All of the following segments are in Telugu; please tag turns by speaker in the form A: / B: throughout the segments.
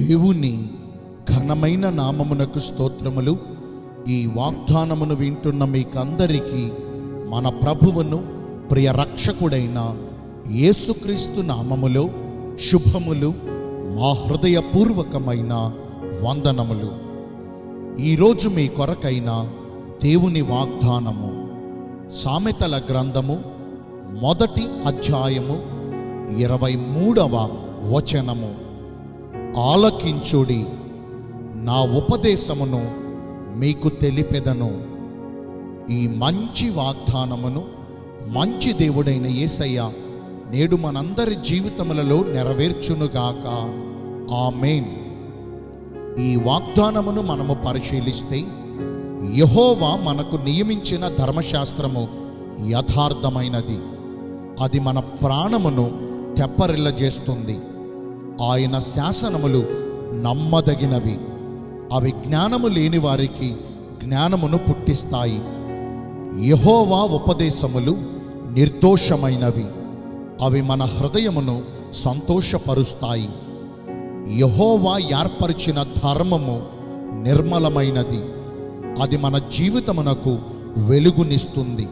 A: దేవుని ఘనమైన నామమునకు స్తోత్రములు ఈ వాగ్దానమును వింటున్న మీకందరికీ మన ప్రభువును ప్రియ రక్షకుడైన యేసుక్రీస్తు నామములో శుభములు మా హృదయపూర్వకమైన వందనములు ఈరోజు మీ కొరకైన దేవుని వాగ్దానము సామెతల గ్రంథము మొదటి అధ్యాయము ఇరవై మూడవ వచనము ఆలకించుడి నా ఉపదేశమును మీకు తెలిపెదను ఈ మంచి వాగ్దానమును మంచి దేవుడైన యేసయ్య నేడు మనందరి జీవితములలో నెరవేర్చునుగాక ఆమేన్ ఈ వాగ్దానమును మనము పరిశీలిస్తే యహోవా మనకు నియమించిన ధర్మశాస్త్రము యథార్థమైనది అది మన ప్రాణమును తెప్పరిల్లజేస్తుంది ఆయన శాసనములు నమ్మదగినవి అవి జ్ఞానము లేని వారికి జ్ఞానమును పుట్టిస్తాయి యహోవా ఉపదేశములు నిర్దోషమైనవి అవి మన హృదయమును సంతోషపరుస్తాయి యహోవా ఏర్పరిచిన ధర్మము నిర్మలమైనది అది మన జీవితమునకు వెలుగునిస్తుంది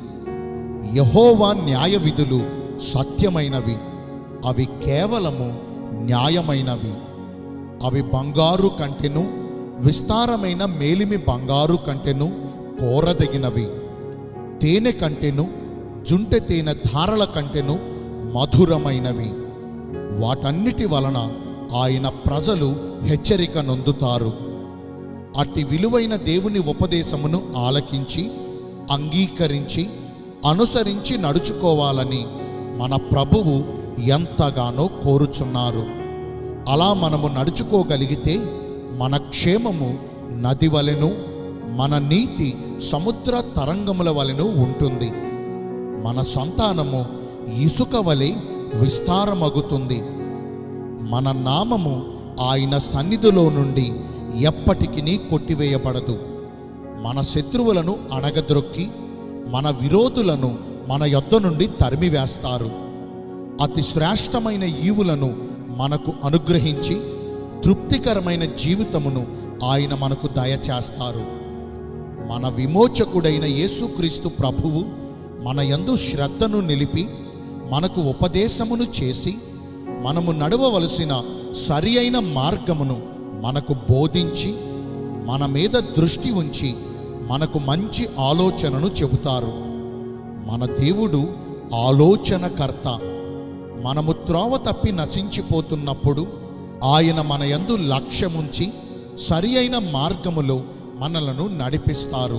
A: యహోవా న్యాయ విధులు సత్యమైనవి అవి కేవలము న్యాయమైనవి అవి బంగారు కంటెను విస్తారమైన మేలిమి బంగారు కంటెను కోరదగినవి తేనె కంటెను జుంటె తేనె ధారల కంటెను మధురమైనవి వాటన్నిటి వలన ఆయన ప్రజలు హెచ్చరిక నొందుతారు అట్టి విలువైన దేవుని ఉపదేశమును ఆలకించి అంగీకరించి అనుసరించి నడుచుకోవాలని మన ప్రభువు ఎంతగానో కోరుచున్నారు అలా మనము నడుచుకోగలిగితే మన క్షేమము నది వలెను మన నీతి సముద్ర తరంగముల వలెను ఉంటుంది మన సంతానము ఇసుక వలె విస్తారమగుతుంది మన నామము ఆయన సన్నిధిలో నుండి ఎప్పటికీ కొట్టివేయబడదు మన శత్రువులను అణగద్రొక్కి మన విరోధులను మన యొద్ద నుండి తరిమివేస్తారు అతి శ్రేష్టమైన ఈవులను మనకు అనుగ్రహించి తృప్తికరమైన జీవితమును ఆయన మనకు దయచేస్తారు మన విమోచకుడైన యేసుక్రీస్తు ప్రభువు మన యందు శ్రద్ధను నిలిపి మనకు ఉపదేశమును చేసి మనము నడవవలసిన సరి అయిన మార్గమును మనకు బోధించి మన మీద దృష్టి ఉంచి మనకు మంచి ఆలోచనను చెబుతారు మన దేవుడు ఆలోచనకర్త మనము త్రోవ తప్పి నశించిపోతున్నప్పుడు ఆయన మన యందు లక్ష్యముంచి సరి అయిన మార్గములో మనలను నడిపిస్తారు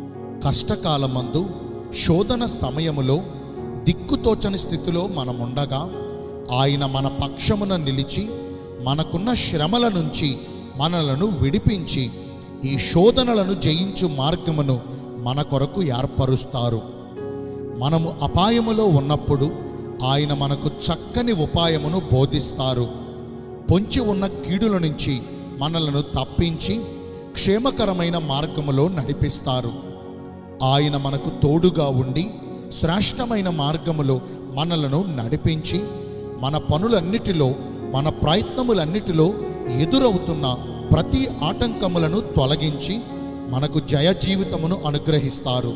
A: కష్టకాలమందు శోధన సమయములో దిక్కుతోచని స్థితిలో మనముండగా ఆయన మన పక్షమున నిలిచి మనకున్న శ్రమల నుంచి మనలను విడిపించి ఈ శోధనలను జయించు మార్గమును మన కొరకు ఏర్పరుస్తారు మనము అపాయములో ఉన్నప్పుడు ఆయన మనకు చక్కని ఉపాయమును బోధిస్తారు పొంచి ఉన్న కీడుల నుంచి మనలను తప్పించి క్షేమకరమైన మార్గములో నడిపిస్తారు ఆయన మనకు తోడుగా ఉండి శ్రేష్టమైన మార్గములో మనలను నడిపించి మన పనులన్నిటిలో మన ప్రయత్నములన్నిటిలో ఎదురవుతున్న ప్రతి ఆటంకములను తొలగించి మనకు జయ జీవితమును అనుగ్రహిస్తారు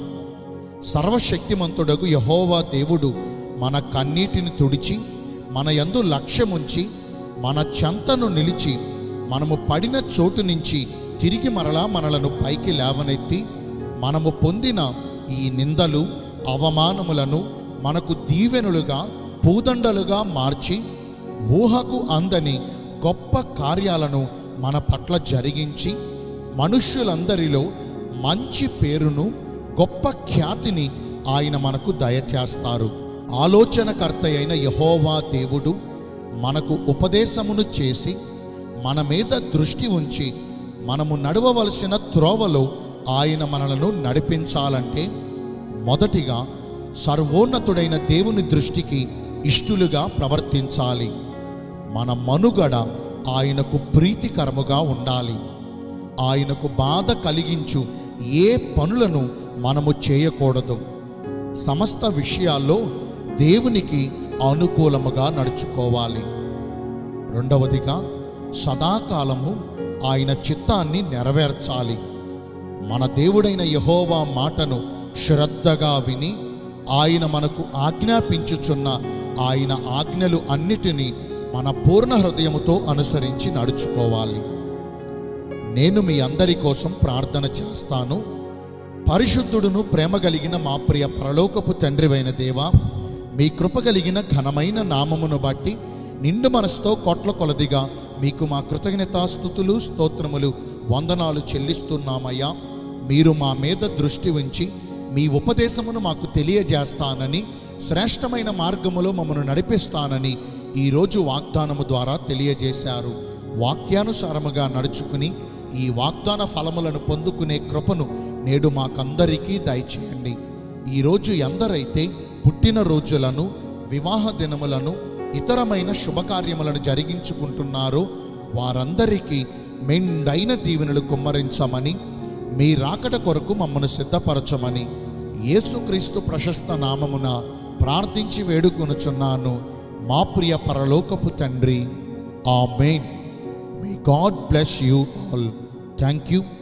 A: సర్వశక్తిమంతుడగు యహోవా దేవుడు మన కన్నీటిని తుడిచి మన యందు లక్ష్యముంచి మన చెంతను నిలిచి మనము పడిన చోటు నుంచి తిరిగి మరలా మనలను పైకి లేవనెత్తి మనము పొందిన ఈ నిందలు అవమానములను మనకు దీవెనులుగా పూదండలుగా మార్చి ఊహకు అందని గొప్ప కార్యాలను మన పట్ల జరిగించి మనుష్యులందరిలో మంచి పేరును గొప్ప ఖ్యాతిని ఆయన మనకు దయచేస్తారు ఆలోచనకర్త అయిన యహోవా దేవుడు మనకు ఉపదేశమును చేసి మన మీద దృష్టి ఉంచి మనము నడవవలసిన త్రోవలో ఆయన మనలను నడిపించాలంటే మొదటిగా సర్వోన్నతుడైన దేవుని దృష్టికి ఇష్టులుగా ప్రవర్తించాలి మన మనుగడ ఆయనకు ప్రీతికరముగా ఉండాలి ఆయనకు బాధ కలిగించు ఏ పనులను మనము చేయకూడదు సమస్త విషయాల్లో దేవునికి అనుకూలముగా నడుచుకోవాలి రెండవదిగా సదాకాలము ఆయన చిత్తాన్ని నెరవేర్చాలి మన దేవుడైన యహోవా మాటను శ్రద్ధగా విని ఆయన మనకు ఆజ్ఞాపించుచున్న ఆయన ఆజ్ఞలు అన్నిటినీ మన పూర్ణ హృదయముతో అనుసరించి నడుచుకోవాలి నేను మీ అందరి కోసం ప్రార్థన చేస్తాను పరిశుద్ధుడును ప్రేమ కలిగిన మా ప్రియ పరలోకపు తండ్రివైన దేవా మీ కృప కలిగిన ఘనమైన నామమును బట్టి నిండు మనసుతో కొట్ల కొలదిగా మీకు మా కృతజ్ఞతాస్థుతులు స్తోత్రములు వందనాలు చెల్లిస్తున్నామయ్యా మీరు మా మీద దృష్టి ఉంచి మీ ఉపదేశమును మాకు తెలియజేస్తానని శ్రేష్టమైన మార్గములో మమ్మను నడిపిస్తానని ఈరోజు వాగ్దానము ద్వారా తెలియజేశారు వాక్యానుసారముగా నడుచుకుని ఈ వాగ్దాన ఫలములను పొందుకునే కృపను నేడు మాకందరికీ దయచేయండి ఈరోజు ఎందరైతే పుట్టిన రోజులను వివాహ దినములను ఇతరమైన శుభకార్యములను జరిగించుకుంటున్నారో వారందరికీ మెండైన దీవెనలు కుమ్మరించమని మీ రాకడ కొరకు మమ్మను సిద్ధపరచమని యేసుక్రీస్తు ప్రశస్త నామమున ప్రార్థించి వేడుకొనుచున్నాను మా ప్రియ పరలోకపు తండ్రి amen may God bless you all thank you